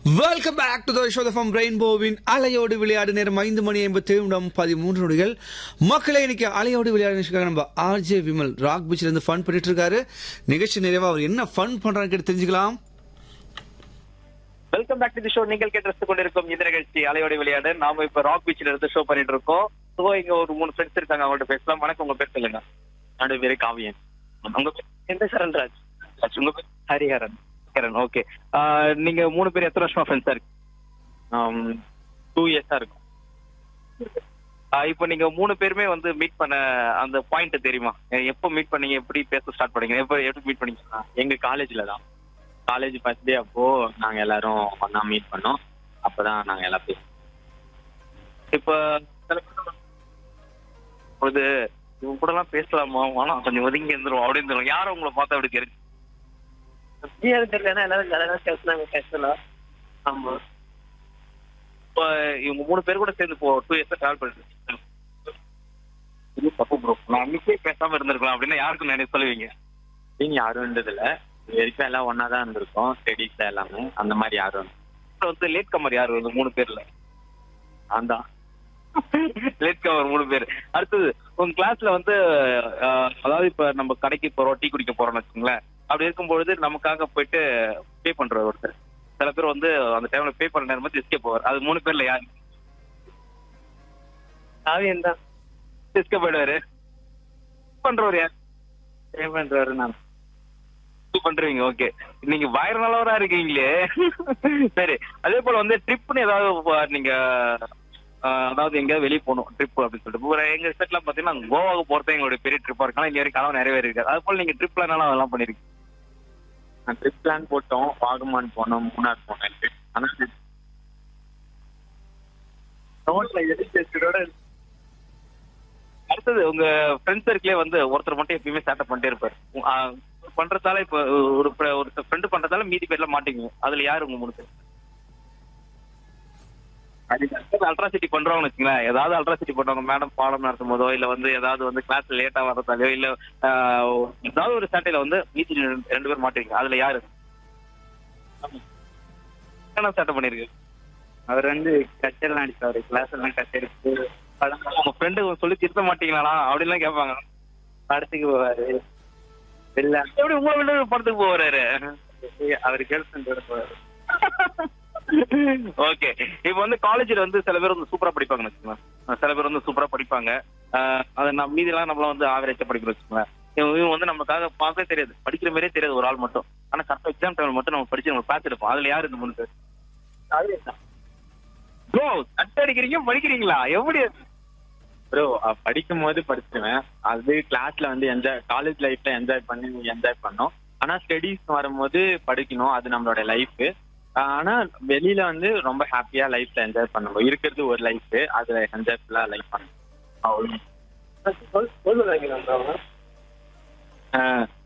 Welcome back to the show from ரெயின்போவின் அலையோடு விளையாடு நேரம் ஐந்து மணி ஐம்பத்தி நிமிடம் பதிமூன்று நொடிகள் மக்களை இன்னைக்கு அலையோடு விளையாடு நிகழ்ச்சிக்காக நம்ம ஆர்ஜே விமல் ராக் பீச்ல இருந்து ஃபன் பண்ணிட்டு இருக்காரு நிகழ்ச்சி நிறைவா அவர் என்ன ஃபன் பண்றான்னு கேட்டு தெரிஞ்சுக்கலாம் welcome back to the show நீங்கள் கேட்டு ரசித்துக் கொண்டிருக்கும் இந்த நிகழ்ச்சி அலையோட விளையாடு நாம இப்ப ராக் பீச்ல இருந்து ஷோ பண்ணிட்டு இருக்கோம் ஸோ இங்க ஒரு மூணு ஃப்ரெண்ட்ஸ் இருக்காங்க அவங்கள்ட்ட பேசலாம் வணக்கம் உங்க பேர் சொல்லுங்க என்னோட பேரு காவியன் உங்க பேர் எந்த சரண்ராஜ் ராஜ். உங்க பேர் ஹரிஹரன் ஹரிஹரன் ஓகே நீங்க மூணு பேர் எத்தனை வருஷமா ஃப்ரெண்ட்ஸா இருக்கு டூ இயர்ஸா இருக்கும் ஆஹ் இப்போ நீங்க மூணு பேருமே வந்து மீட் பண்ண அந்த பாயிண்ட் தெரியுமா எப்போ மீட் பண்ணீங்க எப்படி பேச ஸ்டார்ட் பண்ணீங்க எப்போ எப்படி மீட் பண்ணீங்க எங்க காலேஜ்ல தான் காலேஜ் ஃபர்ஸ்ட் டே அப்போ நாங்க எல்லாரும் ஒண்ணா மீட் பண்ணோம் அப்பதான் நாங்க எல்லாம் பேச இப்ப சில பேர் பொழுது இவங்க கூட எல்லாம் பேசலாமா வேணாம் கொஞ்சம் ஒதுங்கி இருந்துரும் அப்படின்னு சொல்லுவாங்க யாரும் உங்களை பார்த்தா அப்படி தெரிஞ்சு தெரியாது தெரியல எல்லாரும் ஜாலியாக பேசுனாங்க பேசலாம் ஆமா இப்ப இவங்க மூணு பேர் கூட சேர்ந்து இப்போ டூ இயர்ஸ் டிராவல் பண்ணிட்டு இது தப்பு ப்ரோ நான் அன்னைக்கே பேசாம இருந்திருக்கலாம் அப்படின்னு யாருக்கும் நினைச்சு சொல்லுவீங்க அப்படின்னு யாரும் இருந்தது இல்ல இது வரைக்கும் எல்லாம் ஒண்ணா தான் இருந்திருக்கோம் ஸ்டடீஸ்ல எல்லாமே அந்த மாதிரி யாரும் இப்ப வந்து லேட் கமர் யாரு வந்து மூணு பேர்ல நான் தான் லேட் கவர் மூணு பேர் அடுத்தது உங்க கிளாஸ்ல வந்து அஹ், அதாவது இப்ப நம்ம கடைக்கு போறோம் டீ குடிக்க போறோம்னு வச்சுக்கோங்களேன் அப்படி இருக்கும்பொழுது நமக்காக போயிட்டு பே பண்றவர் ஒருத்தர் சில பேர் வந்து அந்த டைம்ல பே பண்ண நேரம் வந்து எஸ்கே போவார் அது மூணு பேர்ல யாரு காவியம் தான் எஸ்கே போயிடுவாரு பண்றவர் யார் பே பண்றாரு நான் இது பண்றீங்க ஓகே நீங்க வயிறு நல்லவரா இருக்கீங்களே சரி அதே போல வந்து ட்ரிப்னு ஏதாவது ப- நீங்க அஹ், அதாவது எங்கேயாவது வெளியே போகணும் ட்ரிப் அப்படின்னு சொல்லிட்டு இப்போ ஒரு எங்க செட்லாம் பாத்தீங்கன்னா கோவாவுக்கு போறது எங்களுடைய பெரிய ட்ரிப்பா இருக்கலாம் இங்க வரைக்கும் கனவு நிறைவேறி இருக்காது அது போல நீங்க ட்ரிப்ல என்னலாம் அதெல்லாம் பண்ணிருக்கீங்க நான் ட்ரிப் பிளான் போட்டோம் வாகமான் போனோம் மூணார் போனேன் ஆனா நோட்ல எதிர்த்து அடுத்தது உங்க ஃப்ரெண்ட்ஸ் சர்க்கிளே வந்து ஒருத்தர் மட்டும் எப்பயுமே சேட்டை பண்ணிட்டே இருப்பாரு உ- ஆ, பண்றதால இப்ப ஒரு fr- ஒரு ஃப்ரெண்டு பண்றதால மீதி பேர்ல மாட்டீங்க அதுல யாரு உங்க மூணு பேர் அல்ட்ராசிட்டி பண்றவங்க வச்சுங்களேன் ஏதாவது அல்ட்ராசிட்டி பண்றவங்க மேடம் பாடம் நடத்தும் போதோ இல்ல வந்து ஏதாவது வந்து கிளாஸ் லேட்டா வரதாலோ இல்ல ஆ, ஏதாவது ஒரு சேட்டையில வந்து மீதி ரெண்டு ரெண்டு பேர் மாட்டுவீங்க அதுல யாரு என்ன சேட்டை பண்ணிருக்கு அவர் வந்து கச்சேரிலாம் அடிச்சாரு கிளாஸ் எல்லாம் கச்சேரிக்கு உங்க ஃப்ரெண்டு சொல்லி திருத்த மாட்டீங்களா அப்படின்லாம் கேட்பாங்க படத்துக்கு போவாரு வெளில எப்படி உங்களை விட படத்துக்கு போறாரு அவர் கேர்ள் ஃப்ரெண்டோட போவாரு ஓகே இப்போ வந்து காலேஜ்ல வந்து சில பேர் வந்து சூப்பரா படிப்பாங்கன்னு வச்சுக்கோங்களேன் சில பேர் வந்து சூப்பரா படிப்பாங்க ஆஹ் அதை நம்ம மீதிலாம் நம்மள வந்து ஆவரேஜா படிக்கணும் வச்சுக்கோங்களேன் இவங்க இவங்க வந்து நமக்காக பார்க்கவே தெரியாது படிக்கிற மாதிரியே தெரியாது ஒரு ஆள் மட்டும் ஆனா கரெக்டா எக்ஸாம் டைம்ல மட்டும் நம்ம படிச்சு நம்ம பார்த்து எடுப்போம் அதுல யாரு இந்த மூணு பேர் ப்ரோ கட் அடிக்கிறீங்க படிக்கிறீங்களா எப்படி ப்ரோ படிக்கும் போது படிச்சிருவேன் அது கிளாஸ்ல வந்து என்ஜாய் காலேஜ் லைஃப்ல என்ஜாய் பண்ணி என்ஜாய் பண்ணோம் ஆனா ஸ்டடீஸ் வரும்போது படிக்கணும் அது நம்மளோட லைஃப் ஆனா வெளியில வந்து ரொம்ப ஹாப்பியா லைஃப்ல என்ஜாய் பண்ணணும் இருக்கிறது ஒரு லைஃப் அதுல என்ஜாய்ஃபுல்லா லைஃப் பண்ணணும் சொல்லுவாங்க அவங்க ஆஹ்